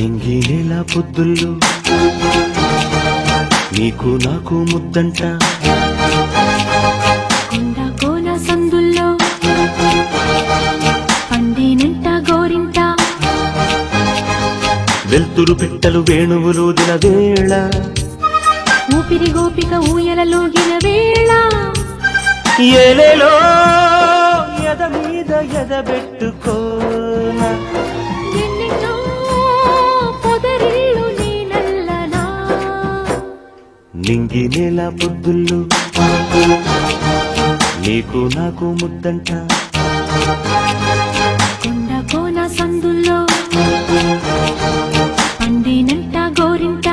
నింగి నేల పొద్దుల్లో నీకు నాకు ముద్దంట కొండ కోన సందుల్లో పండినంట గోరింట వెల్తురు పిట్టలు వేణువులూదిన వేళ ఊపిరి గోపిక ఊయలలోగిన వేళ ఏలేలో ఎద మీద ఎదబెట్టుకోనా ఎన్నెన్నో పొదరిల్లు నేనల్లనా నింగి నేల పొద్దుల్లో నీకు నాకు ముద్దంట కొండ కోన సందుల్లో పండినంట గోరింట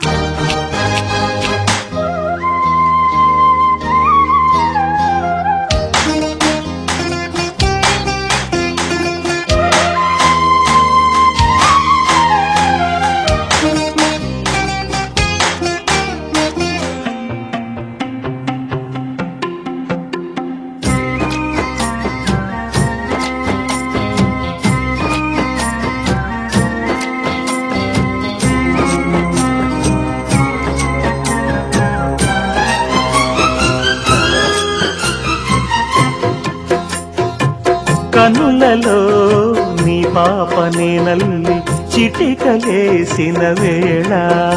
కనులలో నీ పాప నేనల్లి చిటికలేసిన వేళ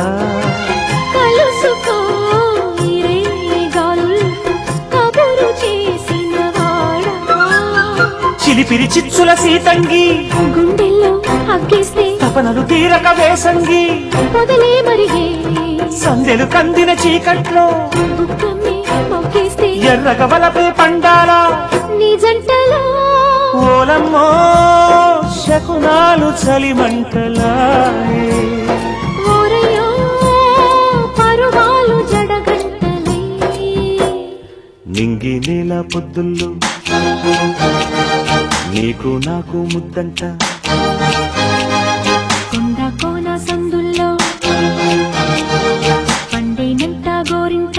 కలుసుకో ఈ రేగాలులు కబురు చేసిన వాడా చిలిపిరి చిచ్చుల సీతంగి గుండెల్లో అగ్గేస్తే తపనలు తీరక వేసంగి పొదలే మరిగే సందెలు కందిన చీకట్లో బుక్కమ్మి మొక్కేస్తే ఎర్రగ వలపే పండాలా నీ జంటలో ఓలమ్మో శకునాలు చలిమంటలాయే ఓరయ్యో పరువాలు జడగంటలై నింగి నేల పొద్దుల్లో నీకు నాకు ముద్దంట కొండ కోన సందుల్లో పండేనంట గోరింట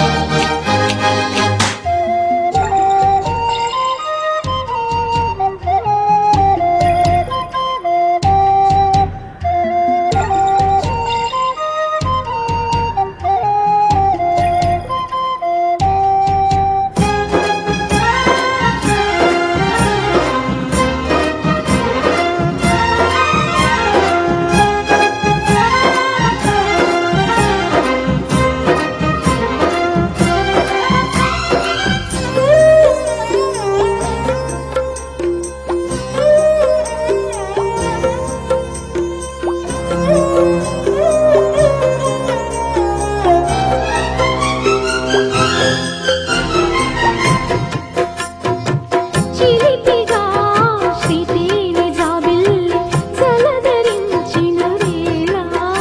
చిలిపిగా శ్రీతేని జాబిల్లి జలధరించిన వేళ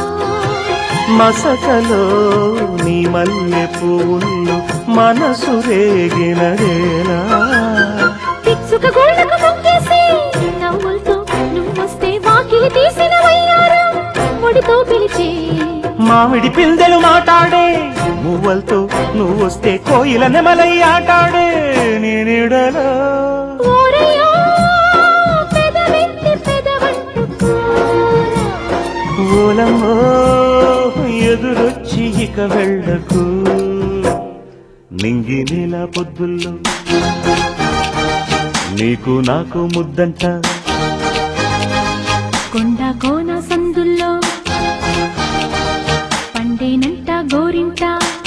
మసకలో నీ మల్లె పువ్వులు మనసు రేగినదేలా పిచ్చుక గోడకు మొక్కేసి నవ్వులతో నువ్వొస్తే వాకిలి తీసిన వయ్యారం ముడితో పిలిచి మామిడి పిందెలు మాటాడే మువ్వలతో నువ్వు వస్తే కోయిల నెమలై ఆటాడే నేనిడలో ఓరయ్యో పెదవెత్తి పెదవంటుకోరా ఓలమ్మో ఎదురొచ్చి ఇక వెళ్ళకు నింగి నేల పొద్దుల్లో నీకు నాకు ముద్దంట కొండ కోన సందుల్లో పండేనంట గోరింట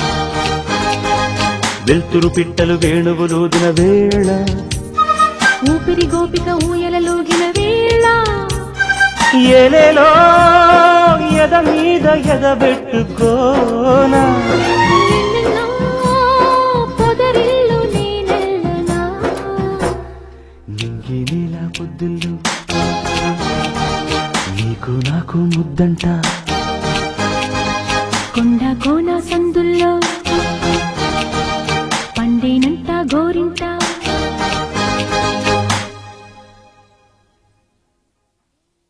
వెల్తురు పిట్టలు వేణువులూదిన వేళ ఊపిరి గోపిక ఊయలలోగిన వేళ ఏలేలో ఎద మీద ఎదబెట్టుకోనా ఎన్నెన్నో పొదరిల్లు నేనెల్లనా నింగి నేల పొద్దుల్లో నీకు నాకు ముద్దంట